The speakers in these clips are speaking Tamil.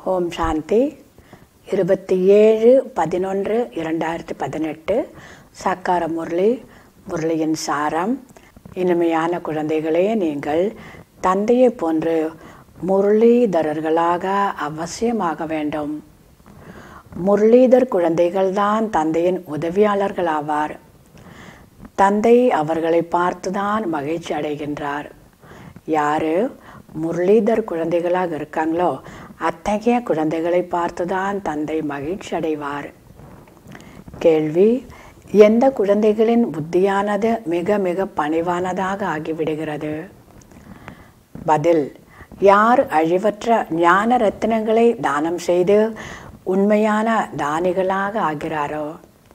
ஓம் சாந்தி இருபத்தி ஏழு பதினொன்று இரண்டாயிரத்தி பதினெட்டு சாக்கார முரளி முரளியின் சாரம் இனிமையான குழந்தைகளே நீங்கள் தந்தையை போன்று முரளிதரர்களாக அவசியமாக வேண்டும் முரளிதர் குழந்தைகள்தான் தந்தையின் உதவியாளர்கள் ஆவார் தந்தை அவர்களை பார்த்துதான் மகிழ்ச்சி அடைகின்றார் யாரு முரளிதர் குழந்தைகளாக இருக்காங்களோ அத்தகைய குழந்தைகளை பார்த்துதான் தந்தை மகிழ்ச்சி அடைவார் கேள்வி எந்த குழந்தைகளின் புத்தியானது மிக மிக பணிவானதாக ஆகிவிடுகிறது பதில் யார் அழிவற்ற ஞான ரத்தினங்களை தானம் செய்து உண்மையான தானிகளாக ஆகிறாரோ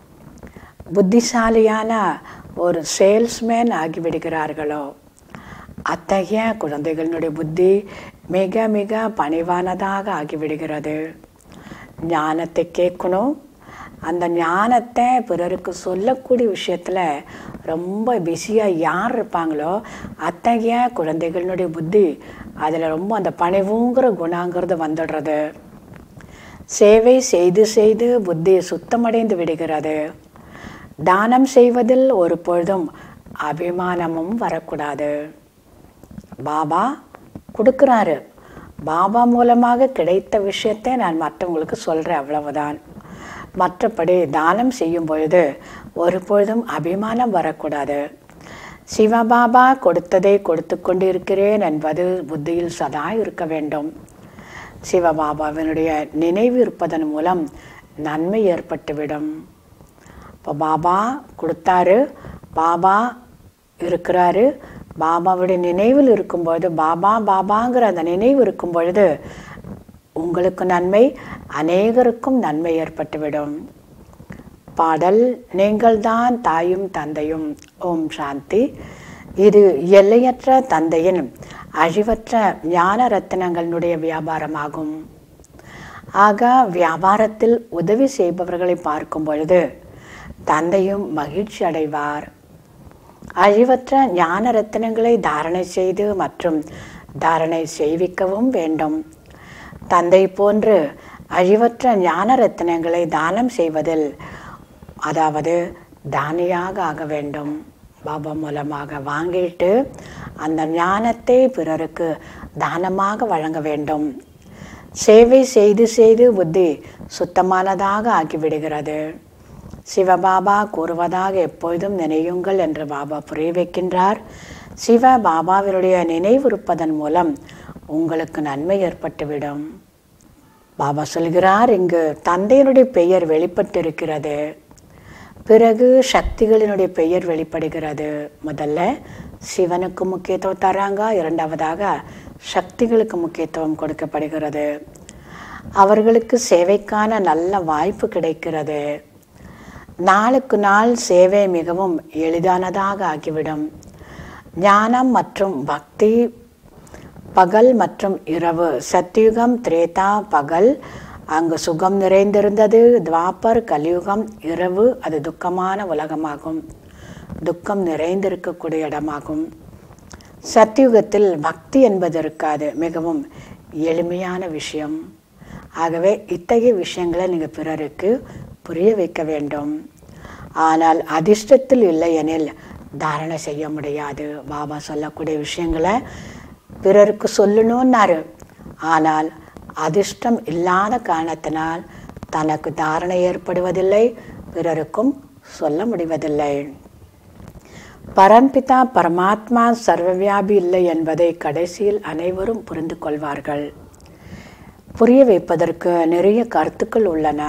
புத்திசாலியான ஒரு சேல்ஸ்மேன் ஆகிவிடுகிறார்களோ அத்தகைய குழந்தைகளினுடைய புத்தி மிக மிக பணிவானதாக ஆகிவிடுகிறது ஞானத்தை கேட்கணும் அந்த ஞானத்தை பிறருக்கு சொல்லக்கூடிய விஷயத்தில் ரொம்ப பிஸியாக யார் இருப்பாங்களோ அத்தகைய குழந்தைகளினுடைய புத்தி அதில் ரொம்ப அந்த பணிவுங்கிற குணங்கிறது வந்துடுறது சேவை செய்து செய்து புத்தி சுத்தமடைந்து விடுகிறது தானம் செய்வதில் ஒரு பொழுதும் அபிமானமும் வரக்கூடாது பாபா கொடுக்குறாரு பாபா மூலமாக கிடைத்த விஷயத்தை நான் மற்றவங்களுக்கு சொல்கிறேன் அவ்வளவுதான் மற்றபடி தானம் செய்யும் பொழுது ஒரு பொழுதும் அபிமானம் வரக்கூடாது சிவபாபா கொடுத்ததை கொடுத்து கொண்டு இருக்கிறேன் என்பது புத்தியில் சதா இருக்க வேண்டும் சிவபாபாவினுடைய நினைவு இருப்பதன் மூலம் நன்மை ஏற்பட்டுவிடும் இப்போ பாபா கொடுத்தாரு பாபா இருக்கிறாரு பாபாவுடைய நினைவில் இருக்கும்பொழுது பாபா பாபாங்கிற அந்த நினைவு இருக்கும் பொழுது உங்களுக்கு நன்மை அநேகருக்கும் நன்மை ஏற்பட்டுவிடும் பாடல் நீங்கள்தான் தாயும் தந்தையும் ஓம் சாந்தி இது எல்லையற்ற தந்தையின் அழிவற்ற ஞான ரத்தினங்களுடைய வியாபாரமாகும் ஆக வியாபாரத்தில் உதவி செய்பவர்களை பார்க்கும் பொழுது தந்தையும் மகிழ்ச்சி அடைவார் அழிவற்ற ஞான ரத்தினங்களை தாரணை செய்து மற்றும் தாரணை செய்விக்கவும் வேண்டும் தந்தை போன்று அழிவற்ற ஞான ரத்தினங்களை தானம் செய்வதில் அதாவது தானியாக ஆக வேண்டும் பாபா மூலமாக வாங்கிட்டு அந்த ஞானத்தை பிறருக்கு தானமாக வழங்க வேண்டும் சேவை செய்து செய்து புத்தி சுத்தமானதாக ஆகிவிடுகிறது சிவபாபா கூறுவதாக எப்பொழுதும் நினையுங்கள் என்று பாபா புரிய வைக்கின்றார் சிவ பாபாவினுடைய நினைவு இருப்பதன் மூலம் உங்களுக்கு நன்மை ஏற்பட்டுவிடும் பாபா சொல்கிறார் இங்கு தந்தையினுடைய பெயர் வெளிப்பட்டிருக்கிறது பிறகு சக்திகளினுடைய பெயர் வெளிப்படுகிறது முதல்ல சிவனுக்கு முக்கியத்துவம் தராங்க இரண்டாவதாக சக்திகளுக்கு முக்கியத்துவம் கொடுக்கப்படுகிறது அவர்களுக்கு சேவைக்கான நல்ல வாய்ப்பு கிடைக்கிறது நாளுக்கு நாள் சேவை மிகவும் எளிதானதாக ஆகிவிடும் ஞானம் மற்றும் பக்தி பகல் மற்றும் இரவு சத்யுகம் திரேதா பகல் அங்கு சுகம் நிறைந்திருந்தது துவாப்பர் கலியுகம் இரவு அது துக்கமான உலகமாகும் துக்கம் நிறைந்திருக்கக்கூடிய இடமாகும் சத்யுகத்தில் பக்தி என்பது இருக்காது மிகவும் எளிமையான விஷயம் ஆகவே இத்தகைய விஷயங்களை நீங்கள் பிறருக்கு புரிய வைக்க வேண்டும் ஆனால் அதிர்ஷ்டத்தில் இல்லை எனில் தாரணை செய்ய முடியாது பாபா சொல்லக்கூடிய விஷயங்களை பிறருக்கு சொல்லணும்னாரு ஆனால் அதிர்ஷ்டம் இல்லாத காரணத்தினால் தனக்கு தாரணை ஏற்படுவதில்லை பிறருக்கும் சொல்ல முடிவதில்லை பரம்பிதா பரமாத்மா சர்வவியாபி இல்லை என்பதை கடைசியில் அனைவரும் புரிந்து கொள்வார்கள் புரிய வைப்பதற்கு நிறைய கருத்துக்கள் உள்ளன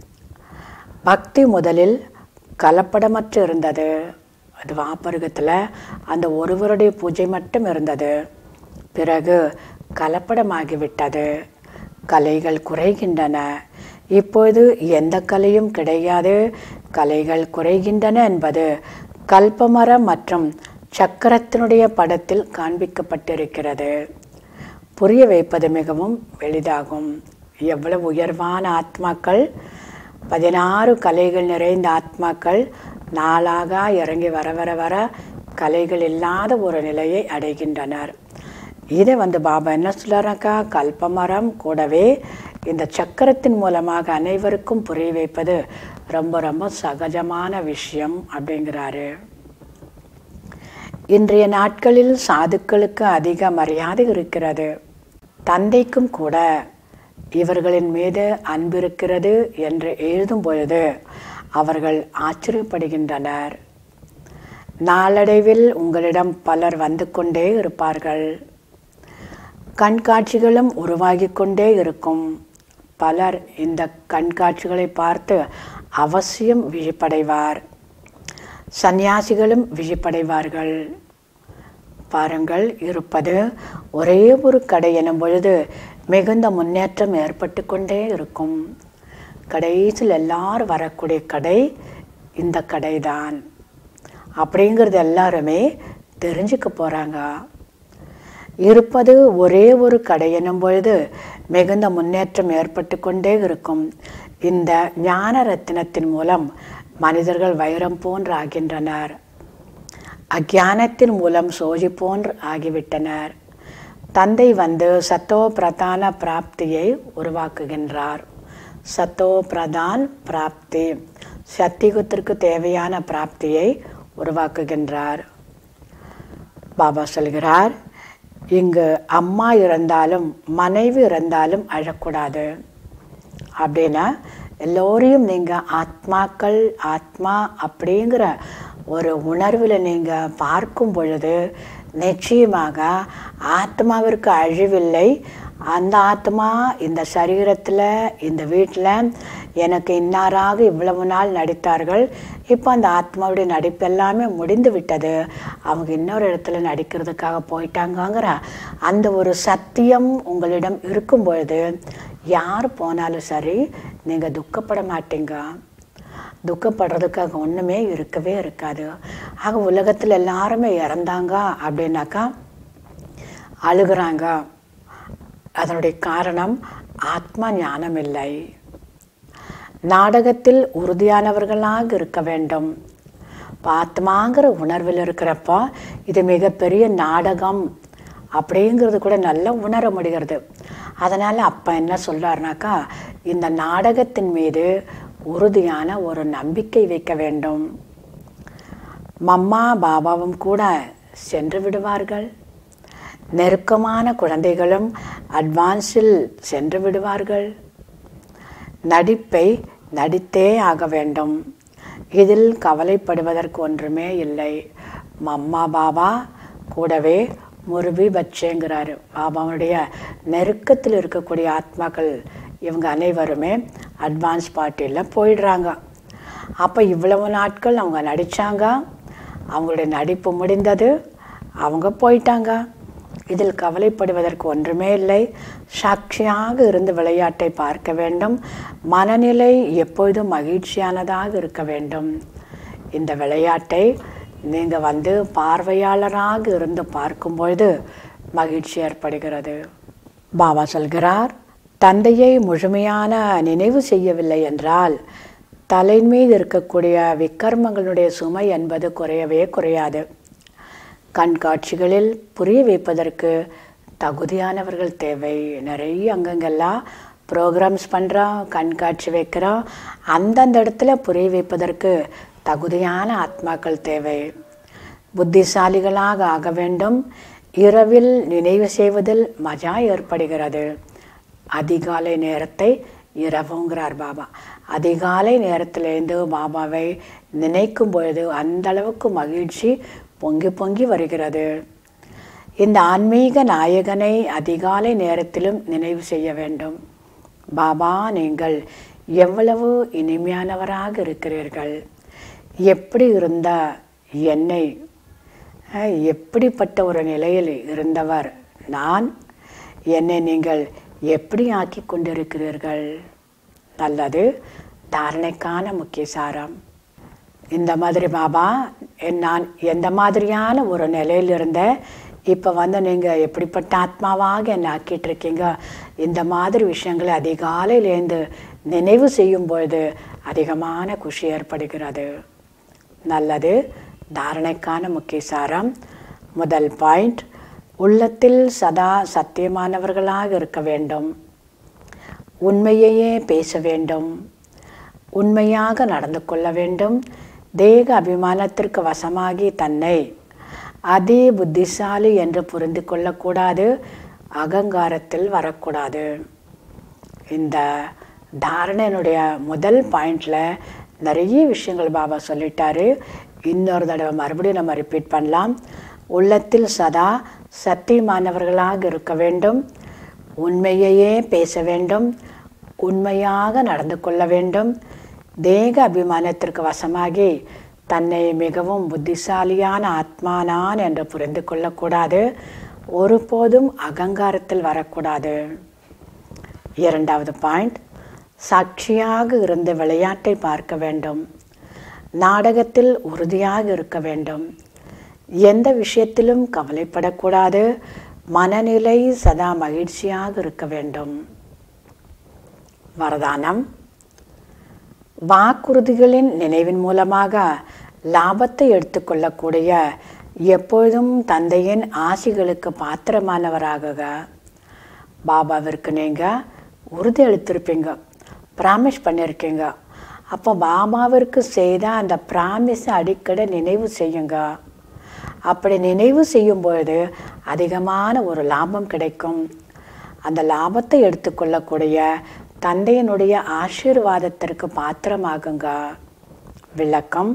பக்தி முதலில் கலப்படமற்று இருந்தது அது வாப்பருகத்தில் அந்த ஒருவருடைய பூஜை மட்டும் இருந்தது பிறகு கலப்படமாகிவிட்டது கலைகள் குறைகின்றன இப்போது எந்த கலையும் கிடையாது கலைகள் குறைகின்றன என்பது கல்பமரம் மற்றும் சக்கரத்தினுடைய படத்தில் காண்பிக்கப்பட்டிருக்கிறது புரிய வைப்பது மிகவும் எளிதாகும் எவ்வளவு உயர்வான ஆத்மாக்கள் பதினாறு கலைகள் நிறைந்த ஆத்மாக்கள் நாளாக இறங்கி வர வர வர கலைகள் இல்லாத ஒரு நிலையை அடைகின்றனர் இதை வந்து பாபா என்ன சொல்கிறாக்கா கல்பமரம் கூடவே இந்த சக்கரத்தின் மூலமாக அனைவருக்கும் புரிய வைப்பது ரொம்ப ரொம்ப சகஜமான விஷயம் அப்படிங்கிறாரு இன்றைய நாட்களில் சாதுக்களுக்கு அதிக மரியாதை இருக்கிறது தந்தைக்கும் கூட இவர்களின் மீது அன்பு இருக்கிறது என்று எழுதும் பொழுது அவர்கள் ஆச்சரியப்படுகின்றனர் நாளடைவில் உங்களிடம் பலர் வந்து கொண்டே இருப்பார்கள் கண்காட்சிகளும் உருவாகி கொண்டே இருக்கும் பலர் இந்த கண்காட்சிகளை பார்த்து அவசியம் விழிப்படைவார் சந்நியாசிகளும் விழிப்படைவார்கள் பாருங்கள் இருப்பது ஒரே ஒரு கடை எனும் பொழுது மிகுந்த முன்னேற்றம் ஏற்பட்டு கொண்டே இருக்கும் கடைசியில் எல்லாரும் வரக்கூடிய கடை இந்த கடை தான் அப்படிங்கிறது எல்லாருமே தெரிஞ்சுக்க போகிறாங்க இருப்பது ஒரே ஒரு கடை எனும் பொழுது மிகுந்த முன்னேற்றம் ஏற்பட்டு கொண்டே இருக்கும் இந்த ஞான ரத்தினத்தின் மூலம் மனிதர்கள் வைரம் போன்று ஆகின்றனர் அஜானத்தின் மூலம் சோழி போன்று ஆகிவிட்டனர் தந்தை வந்து சத்தோ பிரதான பிராப்தியை உருவாக்குகின்றார் சத்தோ பிரதான் பிராப்தி சத்தியுகத்திற்கு தேவையான பிராப்தியை உருவாக்குகின்றார் பாபா சொல்கிறார் இங்கு அம்மா இருந்தாலும் மனைவி இருந்தாலும் அழக்கூடாது அப்படின்னா எல்லோரையும் நீங்கள் ஆத்மாக்கள் ஆத்மா அப்படிங்கிற ஒரு உணர்வில் நீங்கள் பார்க்கும் பொழுது நிச்சயமாக ஆத்மாவிற்கு அழிவில்லை அந்த ஆத்மா இந்த சரீரத்தில் இந்த வீட்டில் எனக்கு இன்னாராக இவ்வளவு நாள் நடித்தார்கள் இப்போ அந்த ஆத்மாவுடைய நடிப்பு எல்லாமே முடிந்து விட்டது அவங்க இன்னொரு இடத்துல நடிக்கிறதுக்காக போயிட்டாங்கங்கிற அந்த ஒரு சத்தியம் உங்களிடம் இருக்கும் பொழுது யார் போனாலும் சரி நீங்கள் துக்கப்பட மாட்டீங்க துக்கப்படுறதுக்காக ஒன்றுமே இருக்கவே இருக்காது ஆக உலகத்தில் எல்லாருமே இறந்தாங்க அப்படின்னாக்கா அழுகிறாங்க அதனுடைய காரணம் ஆத்மா ஞானம் இல்லை நாடகத்தில் உறுதியானவர்களாக இருக்க வேண்டும் ஆத்மாங்கிற உணர்வில் இருக்கிறப்போ இது மிகப்பெரிய நாடகம் அப்படிங்கிறது கூட நல்லா உணர முடிகிறது அதனால் அப்பா என்ன சொல்கிறாருனாக்கா இந்த நாடகத்தின் மீது உறுதியான ஒரு நம்பிக்கை வைக்க வேண்டும் மம்மா பாபாவும் கூட சென்று விடுவார்கள் நெருக்கமான குழந்தைகளும் அட்வான்ஸில் சென்று விடுவார்கள் நடிப்பை நடித்தே ஆக வேண்டும் இதில் கவலைப்படுவதற்கு ஒன்றுமே இல்லை மம்மா பாபா கூடவே முருபி பச்சேங்கிறாரு பாபாவுடைய நெருக்கத்தில் இருக்கக்கூடிய ஆத்மாக்கள் இவங்க அனைவருமே அட்வான்ஸ் பார்ட்டியில் போயிடுறாங்க அப்போ இவ்வளவு நாட்கள் அவங்க நடித்தாங்க அவங்களுடைய நடிப்பு முடிந்தது அவங்க போயிட்டாங்க இதில் கவலைப்படுவதற்கு ஒன்றுமே இல்லை சாட்சியாக இருந்து விளையாட்டை பார்க்க வேண்டும் மனநிலை எப்பொழுதும் மகிழ்ச்சியானதாக இருக்க வேண்டும் இந்த விளையாட்டை நீங்கள் வந்து பார்வையாளராக இருந்து பார்க்கும்பொழுது மகிழ்ச்சி ஏற்படுகிறது பாபா சொல்கிறார் தந்தையை முழுமையான நினைவு செய்யவில்லை என்றால் தலை மீது இருக்கக்கூடிய விக்கர்மங்களுடைய சுமை என்பது குறையவே குறையாது கண்காட்சிகளில் புரிய வைப்பதற்கு தகுதியானவர்கள் தேவை நிறைய அங்கங்கெல்லாம் ப்ரோக்ராம்ஸ் பண்ணுறோம் கண்காட்சி வைக்கிறோம் அந்தந்த இடத்துல புரிய வைப்பதற்கு தகுதியான ஆத்மாக்கள் தேவை புத்திசாலிகளாக ஆக வேண்டும் இரவில் நினைவு செய்வதில் மஜா ஏற்படுகிறது அதிகாலை நேரத்தை இரவுங்கிறார் பாபா அதிகாலை நேரத்திலேருந்து பாபாவை நினைக்கும் பொழுது அந்த அளவுக்கு மகிழ்ச்சி பொங்கி பொங்கி வருகிறது இந்த ஆன்மீக நாயகனை அதிகாலை நேரத்திலும் நினைவு செய்ய வேண்டும் பாபா நீங்கள் எவ்வளவு இனிமையானவராக இருக்கிறீர்கள் எப்படி இருந்த என்னை அஹ், எப்படிப்பட்ட ஒரு நிலையில் இருந்தவர் நான் என்னை நீங்கள் எப்படி ஆக்கி கொண்டிருக்கிறீர்கள் நல்லது தாரணைக்கான முக்கிய சாரம் இந்த மாதிரி பாபா என் நான் எந்த மாதிரியான ஒரு நிலையில் இருந்த இப்போ வந்து நீங்கள் எப்படிப்பட்ட ஆத்மாவாக என்னை ஆக்கிட்டு இருக்கீங்க இந்த மாதிரி விஷயங்களை அதிகாலையிலேருந்து நினைவு செய்யும் பொழுது அதிகமான குஷி ஏற்படுகிறது நல்லது தாரணைக்கான முக்கிய சாரம் முதல் பாயிண்ட் உள்ளத்தில் சதா சத்தியமானவர்களாக இருக்க வேண்டும் உண்மையையே பேச வேண்டும் உண்மையாக நடந்து கொள்ள வேண்டும் தேக அபிமானத்திற்கு வசமாகி தன்னை அதே புத்திசாலி என்று புரிந்து கொள்ளக்கூடாது அகங்காரத்தில் வரக்கூடாது இந்த தாரணையினுடைய முதல் பாயிண்டில் நிறைய விஷயங்கள் பாபா சொல்லிட்டாரு இன்னொரு தடவை மறுபடியும் நம்ம ரிப்பீட் பண்ணலாம் உள்ளத்தில் சதா சத்தியமானவர்களாக இருக்க வேண்டும் உண்மையையே பேச வேண்டும் உண்மையாக நடந்து கொள்ள வேண்டும் தேக அபிமானத்திற்கு வசமாகி தன்னை மிகவும் புத்திசாலியான ஆத்மா நான் என்று புரிந்து கொள்ளக்கூடாது ஒருபோதும் அகங்காரத்தில் வரக்கூடாது இரண்டாவது பாயிண்ட் சாட்சியாக இருந்து விளையாட்டை பார்க்க வேண்டும் நாடகத்தில் உறுதியாக இருக்க வேண்டும் எந்த விஷயத்திலும் கவலைப்படக்கூடாது மனநிலை சதா மகிழ்ச்சியாக இருக்க வேண்டும் வரதானம் வாக்குறுதிகளின் நினைவின் மூலமாக லாபத்தை எடுத்துக்கொள்ளக்கூடிய எப்பொழுதும் தந்தையின் ஆசிகளுக்கு பாத்திரமானவராகுக பாபாவிற்கு நீங்கள் உறுதி அளித்திருப்பீங்க ப்ராமிஸ் பண்ணியிருக்கீங்க அப்போ பாபாவிற்கு செய்த அந்த ப்ராமிஸை அடிக்கடி நினைவு செய்யுங்க அப்படி நினைவு செய்யும் பொழுது அதிகமான ஒரு லாபம் கிடைக்கும் அந்த லாபத்தை எடுத்துக்கொள்ளக்கூடிய தந்தையினுடைய ஆசீர்வாதத்திற்கு பாத்திரமாகுங்க விளக்கம்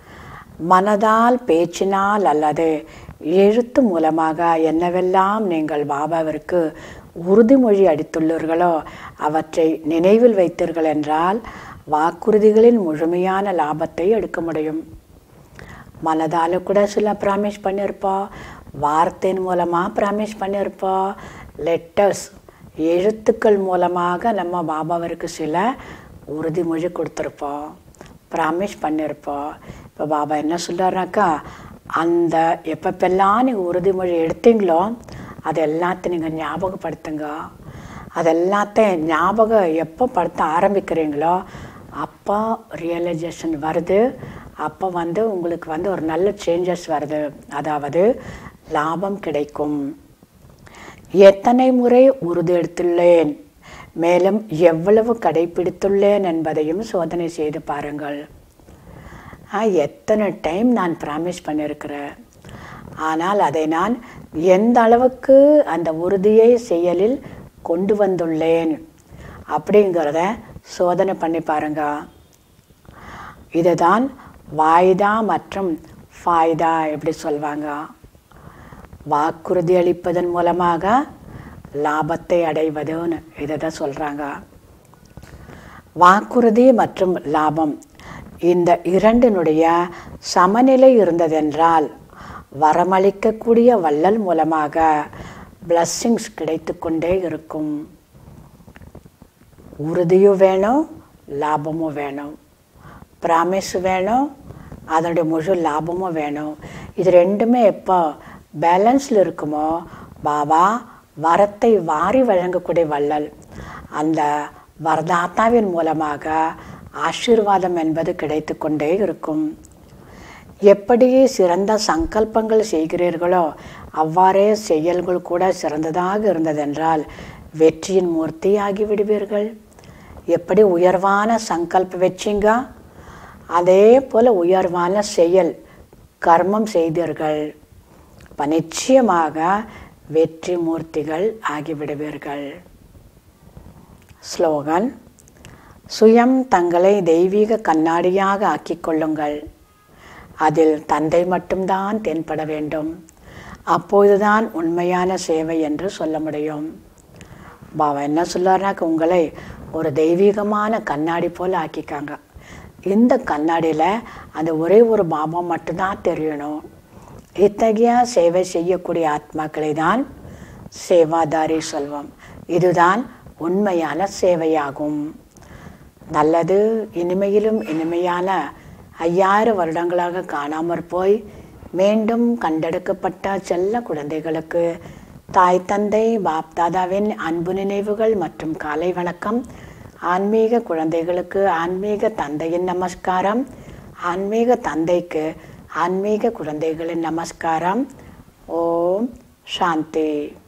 மனதால் பேச்சினால் அல்லது எழுத்து மூலமாக என்னவெல்லாம் நீங்கள் பாபாவிற்கு உறுதிமொழி அடித்துள்ளீர்களோ அவற்றை நினைவில் வைத்தீர்கள் என்றால் வாக்குறுதிகளின் முழுமையான லாபத்தை எடுக்க முடியும் மனதால் கூட சில ப்ராமிஸ் பண்ணியிருப்போம் வார்த்தையின் மூலமாக ப்ராமிஸ் பண்ணியிருப்போம் லெட்டர்ஸ் எழுத்துக்கள் மூலமாக நம்ம பாபாவிற்கு சில உறுதிமொழி கொடுத்துருப்போம் ப்ராமிஸ் பண்ணியிருப்போம் இப்போ பாபா என்ன சொல்கிறாருனாக்கா அந்த எப்பப்பெல்லாம் நீங்கள் உறுதிமொழி எடுத்தீங்களோ அது எல்லாத்தையும் நீங்கள் ஞாபகப்படுத்துங்க அது எல்லாத்தையும் ஞாபகம் எப்போ படுத்த ஆரம்பிக்கிறீங்களோ அப்போ ரியலைசேஷன் வருது அப்போ வந்து உங்களுக்கு வந்து ஒரு நல்ல சேஞ்சஸ் வருது அதாவது லாபம் கிடைக்கும் எத்தனை முறை உறுதி எடுத்துள்ளேன் மேலும் எவ்வளவு கடைபிடித்துள்ளேன் என்பதையும் சோதனை செய்து பாருங்கள் எத்தனை டைம் நான் ப்ராமிஸ் பண்ணியிருக்கிறேன் ஆனால் அதை நான் எந்த அளவுக்கு அந்த உறுதியை செயலில் கொண்டு வந்துள்ளேன் அப்படிங்கிறத சோதனை பண்ணி பாருங்க இதுதான் வாய்தா மற்றும் ஃபாய்தா எப்படி சொல்வாங்க வாக்குறுதி அளிப்பதன் மூலமாக லாபத்தை அடைவதுன்னு இதை தான் சொல்கிறாங்க வாக்குறுதி மற்றும் லாபம் இந்த இரண்டினுடைய சமநிலை இருந்ததென்றால் வரமளிக்கக்கூடிய வள்ளல் மூலமாக பிளஸ்ஸிங்ஸ் கிடைத்து கொண்டே இருக்கும் உறுதியும் வேணும் லாபமும் வேணும் ப்ராமிஸ் வேணும் அதனுடைய முழு லாபமும் வேணும் இது ரெண்டுமே எப்போ பேலன்ஸில் இருக்குமோ பாபா வரத்தை வாரி வழங்கக்கூடிய வள்ளல் அந்த வரதாத்தாவின் மூலமாக ஆசீர்வாதம் என்பது கிடைத்து கொண்டே இருக்கும் எப்படி சிறந்த சங்கல்பங்கள் செய்கிறீர்களோ அவ்வாறே செயல்கள் கூட சிறந்ததாக இருந்ததென்றால் வெற்றியின் மூர்த்தியாகி விடுவீர்கள் எப்படி உயர்வான சங்கல்பம் வச்சிங்க அதே போல் உயர்வான செயல் கர்மம் செய்தீர்கள் இப்போ நிச்சயமாக வெற்றி மூர்த்திகள் ஆகிவிடுவீர்கள் ஸ்லோகன் சுயம் தங்களை தெய்வீக கண்ணாடியாக ஆக்கிக் கொள்ளுங்கள் அதில் தந்தை மட்டும்தான் தென்பட வேண்டும் அப்போதுதான் உண்மையான சேவை என்று சொல்ல முடியும் பாபா என்ன சொல்றாருனாக்க உங்களை ஒரு தெய்வீகமான கண்ணாடி போல் ஆக்கிக்காங்க இந்த கண்ணாடியில் அந்த ஒரே ஒரு பாபா மட்டும்தான் தெரியணும் இத்தகைய சேவை செய்யக்கூடிய ஆத்மாக்களை தான் சேவாதாரி சொல்வோம் இதுதான் உண்மையான சேவையாகும் நல்லது இனிமையிலும் இனிமையான ஐயாயிரம் வருடங்களாக காணாமற் போய் மீண்டும் கண்டெடுக்கப்பட்ட செல்ல குழந்தைகளுக்கு தாய் தந்தை பாப்தாதாவின் அன்பு நினைவுகள் மற்றும் காலை வணக்கம் ஆன்மீக குழந்தைகளுக்கு ஆன்மீக தந்தையின் நமஸ்காரம் ஆன்மீக தந்தைக்கு ஆன்மீக குழந்தைகளின் நமஸ்காரம் ஓம் சாந்தி